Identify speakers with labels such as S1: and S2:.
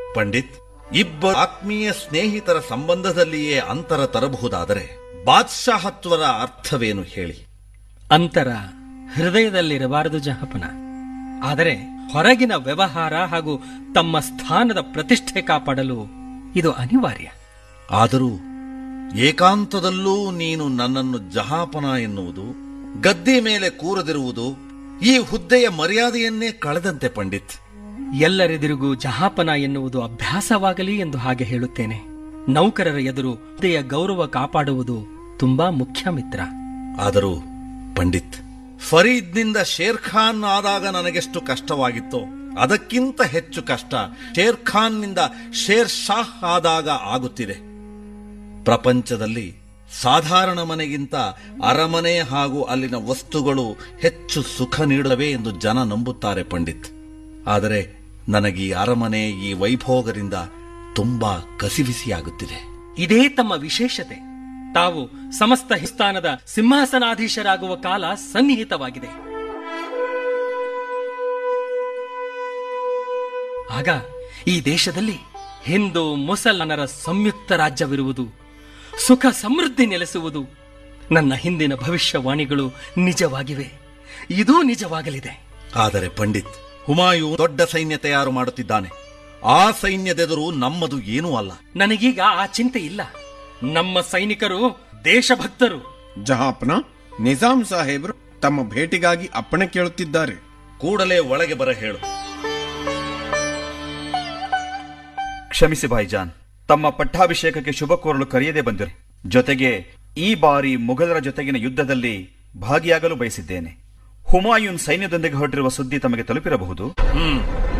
S1: ಪಂಡಿತ್ ಇಬ್ಬರು ಆತ್ಮೀಯ ಸ್ನೇಹಿತರ ಸಂಬಂಧದಲ್ಲಿಯೇ ಅಂತರ ತರಬಹುದಾದರೆ ಬಾದ್ಶಾಹತ್ವರ ಅರ್ಥವೇನು ಹೇಳಿ
S2: ಅಂತರ ಹೃದಯದಲ್ಲಿರಬಾರದು ಜಹಪನ ಆದರೆ ಹೊರಗಿನ ವ್ಯವಹಾರ ಹಾಗೂ ತಮ್ಮ ಸ್ಥಾನದ ಪ್ರತಿಷ್ಠೆ ಕಾಪಾಡಲು ಇದು ಅನಿವಾರ್ಯ
S1: ಆದರೂ ಏಕಾಂತದಲ್ಲೂ ನೀನು ನನ್ನನ್ನು ಜಹಾಪನ ಎನ್ನುವುದು ಗದ್ದೆ ಮೇಲೆ ಕೂರದಿರುವುದು ಈ ಹುದ್ದೆಯ ಮರ್ಯಾದೆಯನ್ನೇ ಕಳೆದಂತೆ ಪಂಡಿತ್
S2: ಎಲ್ಲರೆದುರಿಗೂ ಜಹಾಪನ ಎನ್ನುವುದು ಅಭ್ಯಾಸವಾಗಲಿ ಎಂದು ಹಾಗೆ ಹೇಳುತ್ತೇನೆ ನೌಕರರ ಎದುರು ಹುದ್ದೆಯ ಗೌರವ ಕಾಪಾಡುವುದು ತುಂಬಾ ಮುಖ್ಯ ಮಿತ್ರ
S1: ಆದರೂ ಪಂಡಿತ್ ಫರೀದ್ನಿಂದ ಶೇರ್ ಖಾನ್ ಆದಾಗ ನನಗೆಷ್ಟು ಕಷ್ಟವಾಗಿತ್ತೋ ಅದಕ್ಕಿಂತ ಹೆಚ್ಚು ಕಷ್ಟ ಶೇರ್ ಖಾನ್ನಿಂದ ಶೇರ್ ಶಾಹ್ ಆದಾಗ ಆಗುತ್ತಿದೆ ಪ್ರಪಂಚದಲ್ಲಿ ಸಾಧಾರಣ ಮನೆಗಿಂತ ಅರಮನೆ ಹಾಗೂ ಅಲ್ಲಿನ ವಸ್ತುಗಳು ಹೆಚ್ಚು ಸುಖ ನೀಡುತ್ತವೆ ಎಂದು ಜನ ನಂಬುತ್ತಾರೆ ಪಂಡಿತ್ ಆದರೆ ನನಗೆ ಈ ಅರಮನೆ ಈ ವೈಭೋಗದಿಂದ ತುಂಬಾ ಕಸಿವಿಸಿಯಾಗುತ್ತಿದೆ
S2: ಇದೇ ತಮ್ಮ ವಿಶೇಷತೆ ತಾವು ಸಮಸ್ತ ಹಿಸ್ತಾನದ ಸಿಂಹಾಸನಾಧೀಶರಾಗುವ ಕಾಲ ಸನ್ನಿಹಿತವಾಗಿದೆ ಆಗ ಈ ದೇಶದಲ್ಲಿ ಹಿಂದೂ ಮುಸಲ್ಮಾನರ ಸಂಯುಕ್ತ ರಾಜ್ಯವಿರುವುದು ಸುಖ ಸಮೃದ್ಧಿ ನೆಲೆಸುವುದು ನನ್ನ ಹಿಂದಿನ ಭವಿಷ್ಯವಾಣಿಗಳು ನಿಜವಾಗಿವೆ ಇದೂ ನಿಜವಾಗಲಿದೆ
S1: ಆದರೆ ಪಂಡಿತ್ ಹುಮಾಯು ದೊಡ್ಡ ಸೈನ್ಯ ತಯಾರು ಮಾಡುತ್ತಿದ್ದಾನೆ ಆ ಸೈನ್ಯದೆದುರು ನಮ್ಮದು ಏನೂ ಅಲ್ಲ
S2: ನನಗೀಗ ಆ ಚಿಂತೆ ಇಲ್ಲ ನಮ್ಮ ಸೈನಿಕರು ದೇಶಭಕ್ತರು
S3: ಜಹಾಪನ ನಿಜಾಂ ಸಾಹೇಬರು ತಮ್ಮ ಭೇಟಿಗಾಗಿ ಅಪ್ಪಣೆ ಕೇಳುತ್ತಿದ್ದಾರೆ
S1: ಕೂಡಲೇ ಒಳಗೆ ಬರ ಹೇಳು
S4: ಕ್ಷಮಿಸಿ ಭಾಯ್ಜಾನ್ ತಮ್ಮ ಪಟ್ಟಾಭಿಷೇಕಕ್ಕೆ ಶುಭ ಕೋರಲು ಕರೆಯದೆ ಬಂದಿರಿ ಜೊತೆಗೆ ಈ ಬಾರಿ ಮುಘಲರ ಜೊತೆಗಿನ ಯುದ್ಧದಲ್ಲಿ ಭಾಗಿಯಾಗಲು ಬಯಸಿದ್ದೇನೆ ಹುಮಾಯೂನ್ ಸೈನ್ಯದೊಂದಿಗೆ ಹೊರಟಿರುವ ಸುದ್ದಿ ತಮಗೆ ತಲುಪಿರಬಹುದು
S1: ಹ್ಮ್